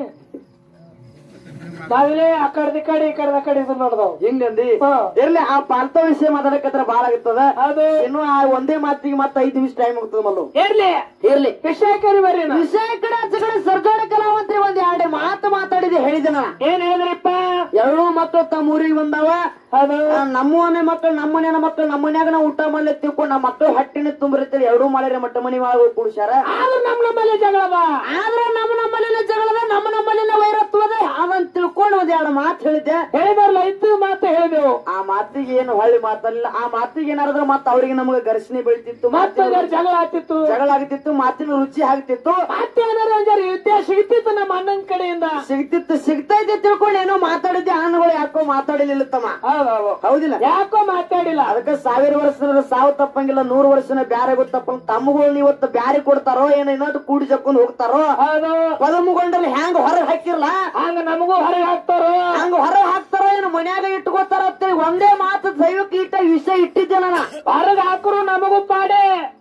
ನಾವಿಲ್ಲೇ ಆ ಕಡೆ ಈ ಕಡೆ ಈ ಕಡೆ ಆ ಕಡೆ ಇದು ನೋಡ್ದವ್ ಹಿಂಗಂದಿ ಹಾ. ಇರ್ಲಿ ಆ ಪಾಲ್ತ ವಿಷಯ ಮಾತಾಡಕತ್ರ ಬಾಳ ಆಗಿರ್ತದ ಹೌದು ಇನ್ನು ಆ ಒಂದೇ ಮಾತಿಗೆ ಮತ್ತ ಐದ್ ನಿಮಿಷ ಟೈಮ್ ಹೋಗ್ತದ ಮಲ್ಲು ಇರ್ಲಿ ಇರ್ಲಿ ವಿಷಯ ಕರಿ ಬರ್ರಿ ನಾ. ವಿಷಯ ಕಡೆ ಆಚೆ ಕಡೆ ಸರ್ಕಾರ ಕಲಾವಂತ್ರಿ ಒಂದ್ ಎರಡು ಮಾತು ಮಾತಾಡಿದೆ ಹೇಳಿದೆ ನಾ ಏನ್ ಹೇಳಿದ್ರಿಪ್ಪ ಎರಡೂ ಮಕ್ಕಳು ತಮ್ಮ ಊರಿಗೆ ಬಂದಾವ ಅದು ಆ, ನಮ್ಮ ಮನೆ ಮಕ್ಕಳು ನಮ್ಮ ಮನೆಯ ಮಕ್ಕಳು ನಮ್ಮ ಮನ್ಯಾಗ ನಾವು ಊಟ ಮಾಡ್ಲಿ ತಿಳ್ಕೊಂಡು ನಮ್ಮ ಮಕ್ಕಳು ಹಟ್ಟಿನ ತುಂಬಿರ್ತೇಳಿ ಎರಡೂ ಮಾಡಿದ್ರೆ ಮಟ್ಟ ಮನಿ ಒಳಗೆ ಕುಡಿಸ್ಯಾರ ಆದ್ರೂ ನಮ್ ನಮ್ಮಲ್ಲೇ ಜಗಳದ ಆದ್ರೆ ನಮ್ಮ ನಮ್ಮಲ್ಲಿನ ಜಗಳದ ನಮ್ಮ ನಮ್ಮಲ್ಲಿನ ವೈರತ್ವದ ಅದಂತ ತಿಳ್ಕೊಂಡು ಒಂದ್ ಎರಡು ಮಾತು ಹೇಳಿದ್ದೆ ಹೇಳಿದವ್ರಲ್ಲ ಇದ್ದು ಮಾತು ಹೇಳಿದೆವು ಆ ಮಾತಿಗೆ ಏನು ಹೊಳ್ಳಿ ಮಾತಲ್ಲ ಆ ಮಾತಿಗೆ ಏನಾದ್ರು ಮತ್ತೆ ಅವ್ರಿಗೆ ನಮಗೆ ಘರ್ಷಣೆ ಬೀಳ್ತಿತ್ತು ಮತ್ತೆ ಮಾತಿನ ಜಗಳ ಆಗ್ತಿತ್ತು ಜಗಳ ಆಗ್ತಿತ್ತು ಮಾತಿನ ರುಚಿ ಆಗ್ತಿತ್ತು ಮತ್ತೆ ಏನಾರ ಒಂದ್ ಯುದ್ಧ ಸಿಗ್ತಿತ್ತು ನಮ್ಮ ಅಣ್ಣನ ಕಡೆಯಿಂದ ಸಿಗ್ತಿತ್ತು ಸಿಗ್ತೈತೆ ತಿಳ್ಕೊಂಡು ಏನೋ ಮಾತಾಡಿದ್ದೆ ಹಣ್ಣುಗಳು ಯಾಕೋ ಮಾತಾಡಲಿಲ್ಲ ತಮ್ಮ ಹೌದೌದು ಹೌದಿಲ್ಲ ಯಾಕೋ ಮಾತಾಡಿಲ್ಲ ಅದಕ್ಕೆ ಸಾವಿರ ವರ್ಷದ ಸಾವು ತಪ್ಪಂಗಿಲ್ಲ ನೂರು ವರ್ಷನ ಬ್ಯಾರೆ ಗೊತ್ತಪ್ಪ ತಮ್ಮಗಳು ಇವತ್ತು ಬ್ಯಾರೆ ಕೊಡ್ತಾರೋ ಏನೋ ಇನ್ನೊಟ್ಟು ಕೂಡಿ ಜಕ್ಕೊಂಡು ಹೋಗ್ತಾರೋ ಹೌದು ಪದಮುಗೊಂಡ್ರಲ್ಲಿ ಹ್ಯಾಂಗ ಹೊರಗೆ ಹಾಕಿರ್ಲ ಹಂಗ ನಮಗೂ ಹೊರಗೆ ಹಾಕ್ತಾರೋ ಹಂಗ ಹೊರಗೆ ಹಾಕ್ತಾರೋ ಏನು ಮನ್ಯಾಗ ಇಟ್ಕೋತಾರ ಅಂತೇಳಿ ಒಂದೇ ಮಾತು ದೈವಕ್ಕೆ ಇಟ್ಟ ವಿಷಯ ಇಟ್ಟಿದ್ದೆ ನಾನು ಹೊರಗೆ ಹಾಕರು ನಮಗೂ ಪಾಡೆ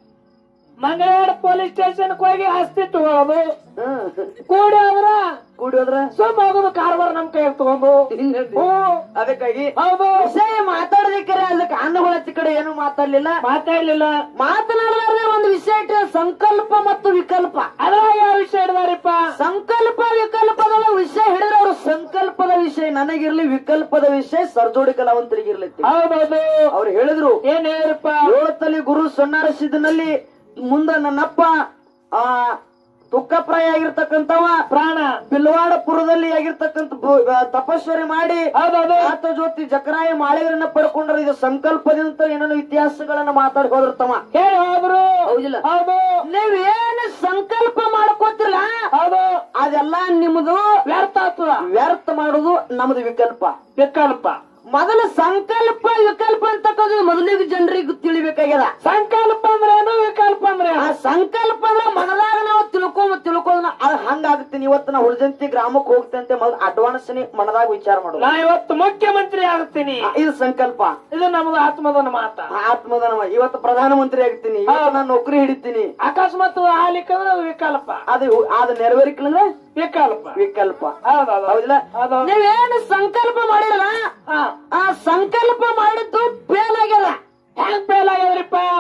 ಮಂಗಳವಾರ ಪೊಲೀಸ್ ಸ್ಟೇಷನ್ ಹೋಗಿ ಆಸ್ತಿ ತಗೊಳ್ಳೋದು ಹ್ಮ್. ಕೂಡಿ ಆದ್ರ ಕೂಡಿ ಹೋದ್ರ ಸುಮ್ಮ ಹೋಗೋದು ಕಾರ್ಬಾರ್ ನಮ್ ಕೈ ತಗೊಂಡು ಹಿಂಗಂದಿ. ಹ್ಮ್ ಅದಕ್ಕಾಗಿ ಹೌದು ವಿಷಯ ಮಾತಾಡೋದಕ್ಕೆ ಅದಕ್ಕೆ ಅನ್ನಗಳ ಹಚ್ಚಿ ಕಡೆ ಏನು ಮಾತಾಡ್ಲಿಲ್ಲ ಮಾತಾಡ್ಲಿಲ್ಲ ಮಾತನಾಡಲಾರ್ದೆ ಒಂದು ವಿಷಯ ಇಟ್ಟ ಸಂಕಲ್ಪ ಮತ್ತು ವಿಕಲ್ಪ ಅದ್ರಾಗ ಯಾವ ವಿಷಯ ಹಿಡ್ದಾರಿಪ್ಪ ಸಂಕಲ್ಪ ವಿಕಲ್ಪದೊಳ ವಿಷಯ ಹಿಡಿದ್ರೆ ಅವರು ಸಂಕಲ್ಪದ ವಿಷಯ ನನಗಿರ್ಲಿ ವಿಕಲ್ಪದ ವಿಷಯ ಸರ್ಜೋಡಿ ಕಲಾವಂತರಿಗಿರ್ಲಿ ಹೌದೌದು ಅವ್ರು ಹೇಳಿದ್ರು ಏನ್ ಹೇಳಿರಪ್ಪ ಏಳತ್ತಲ್ಲಿ ಗುರು ಸೊನ್ನಾರಸಿದ್ನಲ್ಲಿ ಮುಂದ ನನ್ನಪ್ಪ ಆ ತುಕ್ಕಪ್ರಾಯ ಆಗಿರ್ತಕ್ಕಂಥವ ಪ್ರಾಣ ಬಿಲ್ವಾಡಪುರದಲ್ಲಿ ಆಗಿರ್ತಕ್ಕಂಥ ಭೂ- ಆ, ತಪಸ್ವರಿ ಮಾಡಿ ಹೌದೌದು ಆತ ಜ್ಯೋತಿ ಜಕರಾಯ ಮಾಳಿಗರನ್ನ ಪಡ್ಕೊಂಡ್ರೆ ಇದು ಸಂಕಲ್ಪದಿಂದ ಏನೇನು ಇತಿಹಾಸಗಳನ್ನ ಮಾತಾಡಿ ಹೋದಿರ್ತವ ಹೇಳಿ ಹೋದ್ರು ಹೌದಿಲ್ಲ ಹೌದು ನೀವ್ ಏನು ಸಂಕಲ್ಪ ಮಾಡ್ಕೋತಿರಲ್ಲ ಹೌದು ಅದೆಲ್ಲ ನಿಮ್ದು ವ್ಯರ್ಥ ಆಗ್ತದ ವ್ಯರ್ಥ ಮಾಡುದು ನಮ್ದು ವಿಕಲ್ಪ ವಿಕಲ್ಪ ಮೊದಲು ಸಂಕಲ್ಪ ವಿಕಲ್ಪ ಅಂತಕ್ಕದ್ದು ಮೊದಲಿಗೆ ಜನರಿಗೆ ತಿಳಿಬೇಕಾಗ್ಯದ ಸಂಕಲ್ಪ ಅಂದ್ರೆ ಏನು ವಿಕಲ್ಪ ಅಂದ್ರೆ ಆ ಏನು? ಸಂಕಲ್ಪ ಅಂದ್ರೆ ಮನದಾಗ ನಾವು ತಿಳ್ಕೊಂಡ್ ತಿಳ್ಕೊಂಡ್ ಅದು ಹಂಗಾಗ್ತೀನಿ ಇವತ್ತು ನಾ ಹುಳಜಂತಿ ಗ್ರಾಮಕ್ಕೆ ಹೋಗ್ತೇನೆ ಅಂತ ಮೊದಲು ಅಡ್ವಾನ್ಸ್ ಮನದಾಗ ವಿಚಾರ ಮಾಡೋದು ನಾ ಇವತ್ತು ಮುಖ್ಯಮಂತ್ರಿ ಆಗ್ತೀನಿ ಆ, ಇದು ಸಂಕಲ್ಪ ಇದು ನಮ್ದು ಆತ್ಮದನ ಮಾತ ಆತ್ಮದ ನಮ್ಮ ಇವತ್ತು ಪ್ರಧಾನಮಂತ್ರಿ ಆಗ್ತೀನಿ ಇವತ್ತು ನಾನು ನೌಕರಿ ಹಿಡಿತೀನಿ ಅಕಸ್ಮಾತ್ ಆಗ್ಲಿಕ್ಕಂದ್ರೆ ಅದು ವಿಕಲ್ಪ ಅದು ಅದು ನೆರವೇರಿಕಲಂದ್ರೆ ವಿಕಲ್ಪ ವಿಕಲ್ಪ ಹೌದೌದು ಹೌದಿಲ್ಲ ಹೌದು ನೀವೇನು ಸಂಕಲ್ಪ ಮಾಡಿರಲ್ಲ ಹಾ ಆ ಸಂಕಲ್ಪ ಮಾಡಿದ್ದು ಫೇಲ್ ಆಗ್ಯದ ಹೆಂಗ್ ಫೇಲ್ ಆಗ್ಯದ್ರಿಪ್ಪ ನಮ್ಮ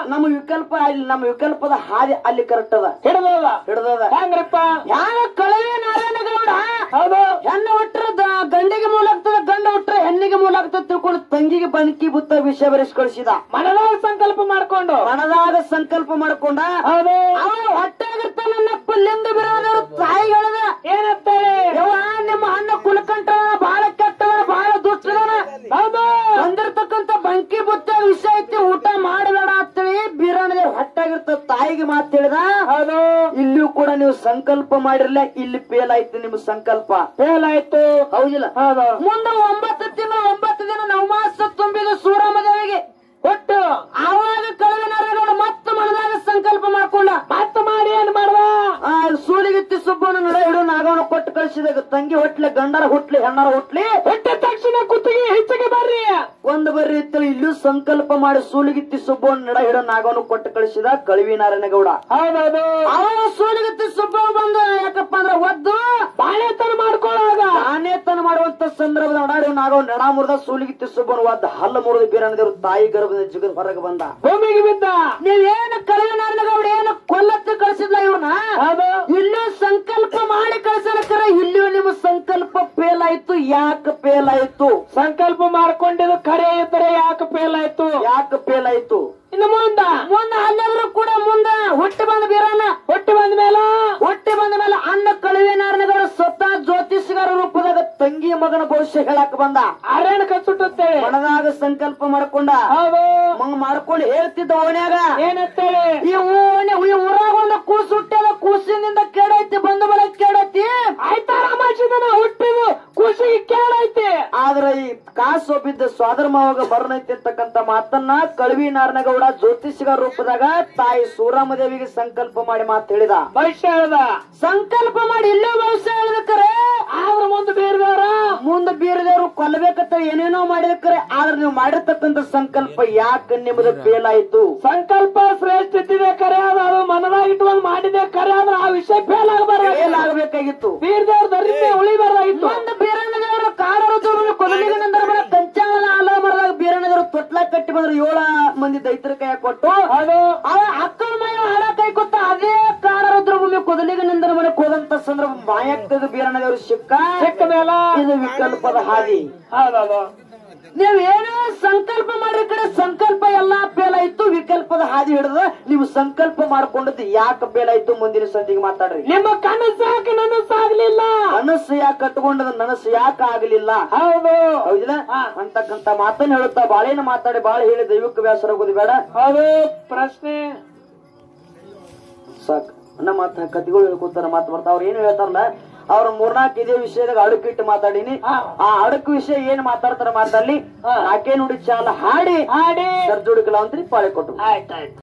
ವಿಕಲ್ಪ ಇಲ್ಲಿ ನಮ್ಮ ವಿಕಲ್ಪದ ಹಾದಿ ಅಲ್ಲಿ ಕರೆಕ್ಟ್ ಅದ ಹಿಡದಲ್ಲ ಹಿಡ್ದದ ಹೆಂಗ್ರಪ್ಪ ಯಾವ ಕಳವೆ ನಾರಾಯಣಗೌಡ ಹೌದು ಹೆಣ್ಣು ಹುಟ್ರ ದ- ಗಂಡಿಗೆ ಮೂಲ ಆಗ್ತದ ಗಂಡ ಹುಟ್ರ ಹೆಣ್ಣಿಗೆ ಮೂಲ ಆಗ್ತದ ತಿಳ್ಕೊಂಡು ತಂಗಿಗೆ ಬನ್ಕಿ ಬುತ್ತ ವಿಷಯ ಬರೆಸಿ ಕಳಿಸಿದ ಮನದಾಗ ಸಂಕಲ್ಪ ಮಾಡ್ಕೊಂಡು ಮನದಾಗ ಸಂಕಲ್ಪ ಮಾಡ್ಕೊಂಡ ಹೌದು ಅವ ಹೊಟ್ಟೆಗಿರ್ತಾನ ನಪ್ಪ ಲಿಂಗ ಬಿರೋದವ್ರ ತಾಯಿ ಹೇಳದ ಏನಂತಾರೆ ಯವ್ವ ನಿಮ್ಮ ಅಣ್ಣ ಕುಲಕಂಠ ಬಹಳ ಕೆಟ್ಟವ ಬಹಳ ದುಷ್ಟದನ ಹೌದು ಬಂದಿರ್ತಕ್ಕಂತ ಬಂಕಿ ಬುತ್ತ ವಿಷಯ ಐತಿ ಊಟ ಮಾಡಬೇಡ ಅಂತೇಳಿ ಬೀರಾಣದೇವ್ರ ಹೊಟ್ಟಾಗಿರ್ತ ತಾಯಿಗೆ ಮಾತು ಹೇಳಿದ ಹೌದು ಇಲ್ಲಿಯೂ ಕೂಡ ನೀವು ಸಂಕಲ್ಪ ಮಾಡಿರ್ಲ ಇಲ್ಲಿ ಫೇಲ್ ಆಯ್ತು ನಿಮ್ ಸಂಕಲ್ಪ ಫೇಲ್ ಆಯ್ತು ಹೌದಿಲ್ಲ ಹೌದು ಮುಂದೆ ಒಂಬತ್ತು ತಿಂಗಳು ಒಂಬತ್ತು ದಿನ ನವಮಾಸ ತುಂಬಿದ ಸೂರಮದೇವಿಗೆ ಒಟ್ಟು ಆವಾಗ ಕಳವಿನಾರಗೌಡ ಮತ್ತೆ ಮನದಾಗ ಸಂಕಲ್ಪ ಮಾಡ್ಕೊಂಡ ಮತ್ತ ಮಾಡಿ ಏನ್ ಮಾಡ್ದ ಆ ಸೂಲಿಗಿತ್ತಿ ಸುಬ್ಬನ ನಡ ಹಿಡು ನಾಗವನ ಕೊಟ್ಟು ಕಳಿಸಿದಾಗ ತಂಗಿ ಹೊಟ್ಲೆ ಗಂಡರ ಹುಟ್ಲಿ ಹೆಣ್ಣರ ಹುಟ್ಲಿ ಹುಟ್ಟಿದ ತಕ್ಷಣ ಕುತ್ತಿಗೆ ಹೆಚ್ಚಿಗೆ ಬರ್ರಿ ಒಂದು ಬರ್ರಿ ಇತ್ತಲು ಇಲ್ಲೂ ಸಂಕಲ್ಪ ಮಾಡಿ ಸೂಲಿಗಿತ್ತಿ ಸುಬ್ಬನ ನಡ ಹಿಡು ನಾಗವನ ಕೊಟ್ಟು ಕಳಿಸಿದ ಕಳವಿ ನಾರಾಯಣಗೌಡ ಹೌದೌದು ಅವಾಗ ಸೂಲಿಗಿತ್ತಿ ಸುಬ್ಬ ಬಂದು ಯಾಕಪ್ಪ ಅಂದ್ರ ಒದ್ದು ಬಾಳೆತನ ಮಾಡ್ಕೊಳ್ಳಾಗ ತಾನೇ ತನ ಮಾಡುವಂತ ಸಂದರ್ಭದ ನಡಾಡಿ ನಾಗವ ನಡ ಮುರಿದ ಸೂಲಿಗಿತ್ತಿ ಸುಬ್ಬನ ಒದ್ದ ಹಲ್ಲ ಮುರಿದ ಬೀರಣ್ಣದೇವ್ರು ತಾಯಿ ಗರ್ಭದ ಜಿಗದ ಹೊರಗೆ ಬಂದ ಭೂಮಿಗೆ ಬಿದ್ದ ನೀವೇನು ಕಳವಿ ನಾರಾಯಣಗೌಡ ಏನು ಕೊಲ್ಲತ್ತೆ ಕಳಿಸಿದ್ಲ ಇವ್ನ ಹೌದು ಇಲ್ಲೂ ಸಂಕಲ್ಪ ಮಾಡಿ ಕಳ್ಸಲಕ್ಕರ ಇಲ್ಲಿಯೂ ನಿಮ್ಮ ಸಂಕಲ್ಪ ಫೇಲ್ ಆಯ್ತು ಯಾಕೆ ಫೇಲ್ ಆಯ್ತು ಸಂಕಲ್ಪ ಮಾಡ್ಕೊಂಡಿದ್ದು ಖರೆ ಇದ್ರೆ ಯಾಕೆ ಫೇಲ್ ಆಯ್ತು ಯಾಕೆ ಫೇಲ್ ಆಯ್ತು ಇನ್ನು ಮುಂದ ಮುಂದೆ ಅಲ್ಲಾದ್ರೂ ಕೂಡ ಮುಂದ ಹುಟ್ಟಿ ಬಂದ ಬೀರಣ್ಣ ಹುಟ್ಟಿ ಬಂದ ಮೇಲೆ ಹುಟ್ಟಿ ಬಂದ ಮೇಲೆ ಅಣ್ಣ ಕಳುವೆ ನಾರಾಯಣಗೌಡ ಸ್ವತಃ ಜ್ಯೋತಿಷ್ಯಗಾರ ರೂಪದಾಗ ತಂಗಿ ಮಗನ ಭವಿಷ್ಯ ಹೇಳಕ್ ಬಂದ ಅರಣ್ಯ ಕಚ್ಚುಟ್ಟುತ್ತೇವೆ ಮನದಾಗ ಸಂಕಲ್ಪ ಮಾಡ್ಕೊಂಡ ಹೌದು ಮಂಗ್ ಮಾಡ್ಕೊಂಡು ಹೇಳ್ತಿದ್ದ ಓಣ್ಯಾಗ ಏನಂತೇಳಿ ಈ ಓಣೆ ಈ ಊರಾಗ ಒಂದು ಕೂಸು ಹುಟ್ಟ್ಯದ ಕೂಸಿನಿಂದ ಕೇಳೈತಿ ಬಂದು ಬಲ ಕೇಳೈತಿ ಆಯ್ತಾ ರಾಮಾಚಿದನ ಹುಟ್ಟಿದು ಖುಷಿಗೆ ಕೇಳೈತಿ ಆದ್ರ ಈ ಕಾಸು ಬಿದ್ದ ಸ್ವಾದರ ಮಾವಾಗ ಬರ್ನೈತಿ ಅಂತಕ್ಕಂತ ಮಾತನ್ನ ಕಳವಿ ನಾರಾಯಣಗೌಡ ಜ್ಯೋತಿಷ್ಯಗಾರ ರೂಪದಾಗ ತಾಯಿ ಸೂರಮದೇವಿಗೆ ಸಂಕಲ್ಪ ಮಾಡಿ ಮಾತು ಹೇಳಿದ ಭವಿಷ್ಯ ಹೇಳ್ದ ಸಂಕಲ್ಪ ಮಾಡಿ ಇಲ್ಲೇ ಭವಿಷ್ಯ ಹೇಳಿದಕ್ಕರೆ ಆದ್ರ ಮುಂದೆ ಬೇರೆದವ್ರ ಮುಂದೆ ಬೀರದವರು ಕೊಲ್ಲಬೇಕಂತ ಏನೇನೋ ಮಾಡಿದಕ್ಕರೆ ಆದ್ರೆ ನೀವು ಮಾಡಿರ್ತಕ್ಕಂಥ ಸಂಕಲ್ಪ ಯಾಕೆ ನಿಮ್ಮದು ಫೇಲ್ ಆಯ್ತು ಸಂಕಲ್ಪ ಶ್ರೇಷ್ಠ ಇದ್ದಿದೆ ಕರೆ ಅದ ಅದು ಮನದಾಗ ಇಟ್ಕೊಂಡ್ ಮಾಡಿದೆ ಕರೆ ಆದ್ರ ಆ ವಿಷಯ ಫೇಲ್ ಫೇಲ್ ಆಗಬಾರ್ದು ಆಗ್ಬೇಕಾಗಿತ್ತು ಬೀರ್ದೇವ್ರ ದರಿದ್ದೆ ಉಳಿಬಾರ್ದಾಗಿತ್ತು ಮುಂದೆ ಬೀರಣ್ಣದೇವರು ಕಾಡರು ಕೊದಲಿಗೆ ನಂತರ ಕಂಚಾಳ ಆಲ ಮರದಾಗ ಬೀರಣ್ಣದೇವರು ತೊಟ್ಲ ಕಟ್ಟಿ ಬಂದ್ರು ಏಳ ಮಂದಿ ದೈತರ ಕೈ ಕೊಟ್ಟು ಅದು ಅವ ಅಕ್ಕನ ಮಯ ಹಣ ಕೈ ಕೊಟ್ಟ ಅದೇ ಕಾಡರುದ್ರ ಭೂಮಿ ಕೊದಲಿಗೆ ನಂದರ ಮನೆ ಹೋದಂತ ಸಂದರ್ಭ ಮಾಯಕ್ಕದ ಬೀರಣ್ಣದೇವರು ಸಿಕ್ಕ ಸಿಕ್ಕ ಮೇಲ ಇದು ವಿಕಲ್ಪದ ಹಾದಿ ಹೌದೌದು ನೀವ್ ಏನೋ ಸಂಕಲ್ಪ ಮಾಡ್ರಿ ಕಡೆ ಸಂಕಲ್ಪ ಎಲ್ಲಾ ಫೇಲ್ ಆಯ್ತು ವಿಕಲ್ಪದ ಹಾದಿ ಹಿಡಿದ ನೀವು ಸಂಕಲ್ಪ ಮಾಡ್ಕೊಂಡದ್ದು ಯಾಕೆ ಫೇಲ್ ಆಯ್ತು ಮುಂದಿನ ಸಂದಿಗೆ ಮಾತಾಡ್ರಿ ನಿಮ್ಮ ಕಣ್ಣು ಸಾಕು ನನ್ನ ಸಾಗ್ಲಿಲ್ಲ ಮನಸ್ಸು ಯಾಕೆ ಕಟ್ಕೊಂಡದ ನನಸ್ಸು ಯಾಕೆ ಆಗಲಿಲ್ಲ ಹೌದು ಹೌದಿಲ್ಲ ಹಾ. ಅಂತಕ್ಕಂತ ಮಾತನ್ನ ಹೇಳುತ್ತಾ ಬಾಳೇನ ಮಾತಾಡಿ ಬಾಳ ಹೇಳಿ ದೈವಕ್ಕೆ ವ್ಯಾಸರ ಆಗೋದು ಬೇಡ ಹೌದು ಪ್ರಶ್ನೆ ಸಾಕ್ ನಮ್ಮ ಮಾತ ಕತಿಗಳು ಹೇಳ್ಕೊತಾರ ಮಾತು ಬರ್ತಾವ ಅವ್ರು ಏನ್ ಹೇಳ್ತಾರಲ್ಲ ಅವ್ರ ಮೂರ್ನಾಲ್ಕು ಇದೇ ವಿಷಯದಾಗ ಅಡುಕು ಇಟ್ಟು ಮಾತಾಡೀನಿ ಹಾ. ಆ ಅಡುಕು ವಿಷಯ ಏನ್ ಮಾತಾಡ್ತಾರ ಮಾತಾಡ್ಲಿ ಹಾ. ನಾಕೆ ನುಡಿ ಚಾಲ ಹಾಡಿ ಹಾಡಿ ಸರ್ಜುಡುಕಲ ಅಂತ್ರಿ ಪಾಳೆ ಕೊಟ್ಟು ಆಯ್ತಾಯ್ತು